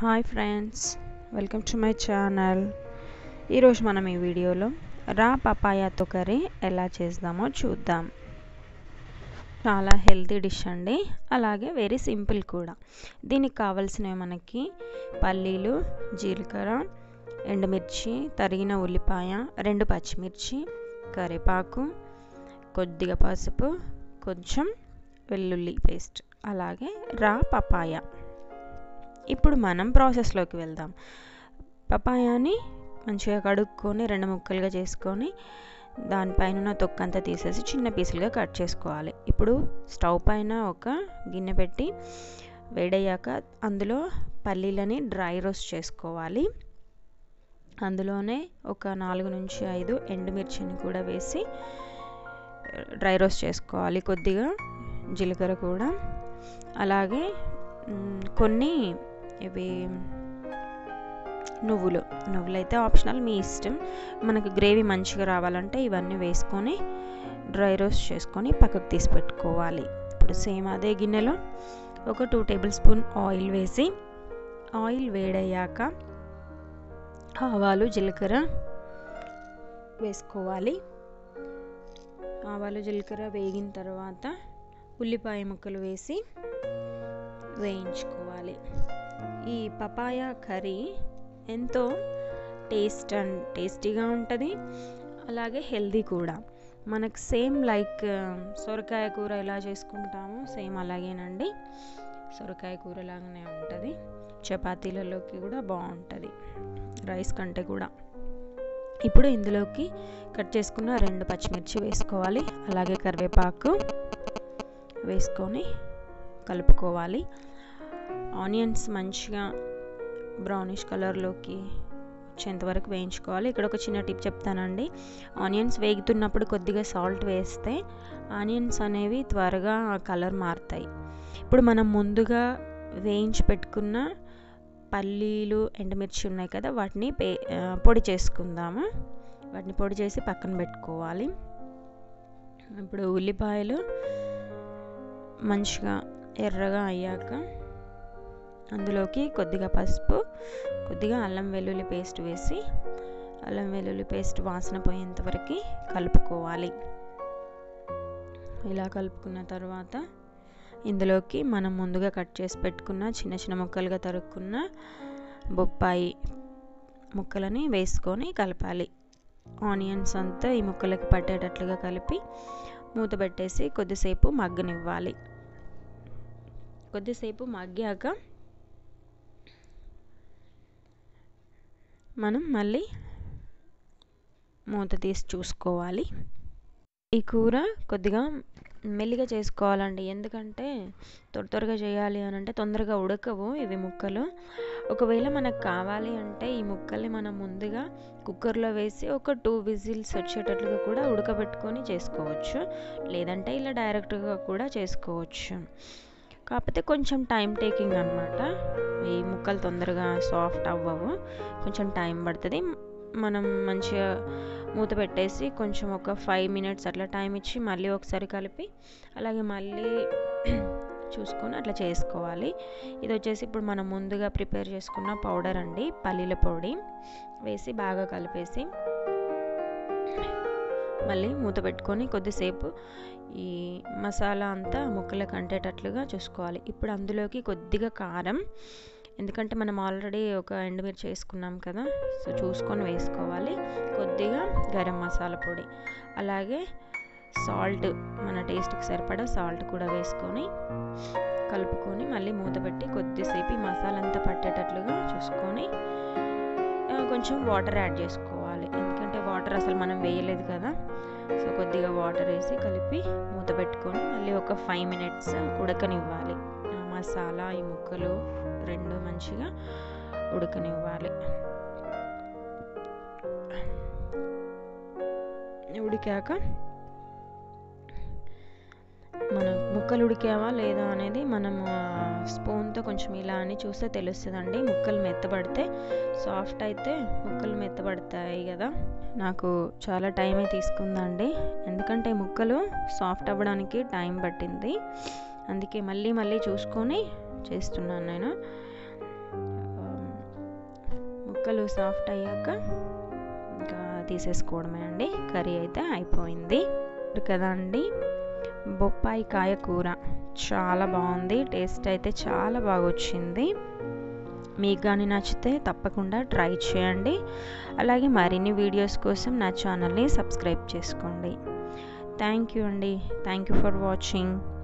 hi friends welcome to my channel ఈరోజు మనం ఈ వీడియోలో రా పపాయాతో కర్రీ ఎలా చేద్దామో చూద్దాం చాలా హెల్తీ డిష్ అండి అలాగే వెరీ సింపుల్ కూడా దీనికి కావాల్సినవి మనకి పల్లీలు జీలకర్ర ఎండుమిర్చి తరిగిన ఉల్లిపాయ రెండు పచ్చిమిర్చి కరివేపాకు కొద్దిగా పసుపు కొంచెం వెల్లుల్లి పేస్ట్ అలాగే రా పపాయ ఇప్పుడు మనం ప్రాసెస్లోకి వెళ్దాం పపాయాని మంచిగా కడుక్కొని రెండు ముక్కలుగా చేసుకొని దానిపైన ఉన్న తొక్కంతా తీసేసి చిన్న పీసులుగా కట్ చేసుకోవాలి ఇప్పుడు స్టవ్ పైన ఒక గిన్నె పెట్టి వేడయ్యాక అందులో పల్లీలని డ్రై రోస్ట్ చేసుకోవాలి అందులోనే ఒక నాలుగు నుంచి ఐదు ఎండుమిర్చిని కూడా వేసి డ్రై రోస్ట్ చేసుకోవాలి కొద్దిగా జీలకర్ర కూడా అలాగే కొన్ని ఇవి నువ్వులు నువ్వులు అయితే ఆప్షనల్ మీ ఇష్టం మనకు గ్రేవీ మంచిగా రావాలంటే ఇవన్నీ వేసుకొని డ్రై రోస్ట్ చేసుకొని పక్కకు తీసి పెట్టుకోవాలి ఇప్పుడు సేమ్ అదే గిన్నెలో ఒక టూ టేబుల్ స్పూన్ ఆయిల్ వేసి ఆయిల్ వేడయ్యాక ఆవాలు జీలకర్ర వేసుకోవాలి ఆవాలు జీలకర్ర వేగిన తర్వాత ఉల్లిపాయ ముక్కలు వేసి వేయించుకోవాలి ఈ పపాయ కర్రీ ఎంతో టేస్ట్ అండ్ టేస్టీగా ఉంటుంది అలాగే హెల్దీ కూడా మనకు సేమ్ లైక్ సొరకాయ కూర ఎలా చేసుకుంటామో సేమ్ అలాగేనండి సొరకాయ కూర లాగానే ఉంటుంది చపాతీలలోకి కూడా బాగుంటుంది రైస్ కంటే కూడా ఇప్పుడు ఇందులోకి కట్ చేసుకున్న రెండు పచ్చిమిర్చి వేసుకోవాలి అలాగే కరివేపాకు వేసుకొని కలుపుకోవాలి ఆనియన్స్ మంచిగా బ్రౌనిష్ కలర్లోకి వచ్చేంతవరకు వేయించుకోవాలి ఇక్కడ ఒక చిన్న టిప్ చెప్తానండి ఆనియన్స్ వేగుతున్నప్పుడు కొద్దిగా సాల్ట్ వేస్తే ఆనియన్స్ అనేవి త్వరగా కలర్ మారుతాయి ఇప్పుడు మనం ముందుగా వేయించి పెట్టుకున్న పల్లీలు ఎండుమిర్చి ఉన్నాయి కదా వాటిని పే పొడి చేసుకుందాము వాటిని పొడి చేసి పక్కన పెట్టుకోవాలి ఇప్పుడు ఉల్లిపాయలు మంచిగా ఎర్రగా అయ్యాక అందులోకి కొద్దిగా పసుపు కొద్దిగా అల్లం వెల్లుల్లి పేస్ట్ వేసి అల్లం వెల్లుల్లి పేస్ట్ వాసన పోయేంత వరకు కలుపుకోవాలి ఇలా కలుపుకున్న తర్వాత ఇందులోకి మనం ముందుగా కట్ చేసి పెట్టుకున్న చిన్న చిన్న ముక్కలుగా తరుక్కున్న బొప్పాయి ముక్కలని వేసుకొని కలపాలి ఆనియన్స్ అంతా ఈ ముక్కలకి పట్టేటట్లుగా కలిపి మూత పెట్టేసి కొద్దిసేపు మగ్గనివ్వాలి కొద్దిసేపు మగ్గాక మనం మళ్ళీ మూత తీసి చూసుకోవాలి ఈ కూర కొద్దిగా మెల్లిగా చేసుకోవాలండి ఎందుకంటే త్వర త్వరగా చేయాలి అని అంటే తొందరగా ఉడకవు ఇవి ముక్కలు ఒకవేళ మనకు కావాలి అంటే ఈ ముక్కల్ని మనం ముందుగా కుక్కర్లో వేసి ఒక టూ విజిల్స్ వచ్చేటట్లుగా కూడా ఉడకబెట్టుకొని చేసుకోవచ్చు లేదంటే ఇలా డైరెక్ట్గా కూడా చేసుకోవచ్చు కాకపోతే కొంచెం టైం టేకింగ్ అనమాట ఈ ముక్కలు తొందరగా సాఫ్ట్ అవ్వవు కొంచెం టైం పడుతుంది మనం మంచిగా మూత పెట్టేసి కొంచెం ఒక ఫైవ్ మినిట్స్ అట్లా టైం ఇచ్చి మళ్ళీ ఒకసారి కలిపి అలాగే మళ్ళీ చూసుకొని అట్లా చేసుకోవాలి ఇది వచ్చేసి ఇప్పుడు మనం ముందుగా ప్రిపేర్ చేసుకున్న పౌడర్ అండి పల్లీల పొడి వేసి బాగా కలిపేసి మళ్ళీ మూత పెట్టుకొని కొద్దిసేపు ఈ మసాలా అంతా ముక్కలకు అంటేటట్లుగా చూసుకోవాలి ఇప్పుడు అందులోకి కొద్దిగా కారం ఎందుకంటే మనం ఆల్రెడీ ఒక ఎండుమిర్చి వేసుకున్నాం కదా సో చూసుకొని వేసుకోవాలి కొద్దిగా గరం మసాలా పొడి అలాగే సాల్ట్ మన టేస్ట్కి సరిపడా సాల్ట్ కూడా వేసుకొని కలుపుకొని మళ్ళీ మూత పెట్టి కొద్దిసేపు ఈ మసాలా అంతా పట్టేటట్లుగా చూసుకొని కొంచెం వాటర్ యాడ్ చేసుకోవాలి ఎందుకంటే వాటర్ అసలు మనం వేయలేదు కదా సో కొద్దిగా వాటర్ వేసి కలిపి మూత పెట్టుకొని మళ్ళీ ఒక ఫైవ్ మినిట్స్ ఉడకనివ్వాలి మసాలా ఈ ముక్కలు రెండు మంచిగా ఉడకనివ్వాలి ఉడికాక మనం ముక్కలు ఉడికావా లేదా అనేది మనము స్పూన్తో కొంచెం ఇలా అని చూస్తే తెలుస్తుందండి ముక్కలు మెత్తబడితే సాఫ్ట్ అయితే ముక్కలు మెత్తబడతాయి కదా నాకు చాలా టైమే తీసుకుందండి ఎందుకంటే ముక్కలు సాఫ్ట్ అవ్వడానికి టైం పట్టింది అందుకే మళ్ళీ మళ్ళీ చూసుకొని చేస్తున్నాను నేను ముక్కలు సాఫ్ట్ అయ్యాక ఇంకా తీసేసుకోవడమే అండి కర్రీ అయితే అయిపోయింది కదా అండి బొప్పాయి కాయ కూర చాలా బాగుంది టేస్ట్ అయితే చాలా బాగా వచ్చింది మీకు కానీ నచ్చితే తప్పకుండా ట్రై చేయండి అలాగే మరిన్ని వీడియోస్ కోసం నా ఛానల్ని సబ్స్క్రైబ్ చేసుకోండి థ్యాంక్ యూ అండి థ్యాంక్ యూ ఫర్ వాచింగ్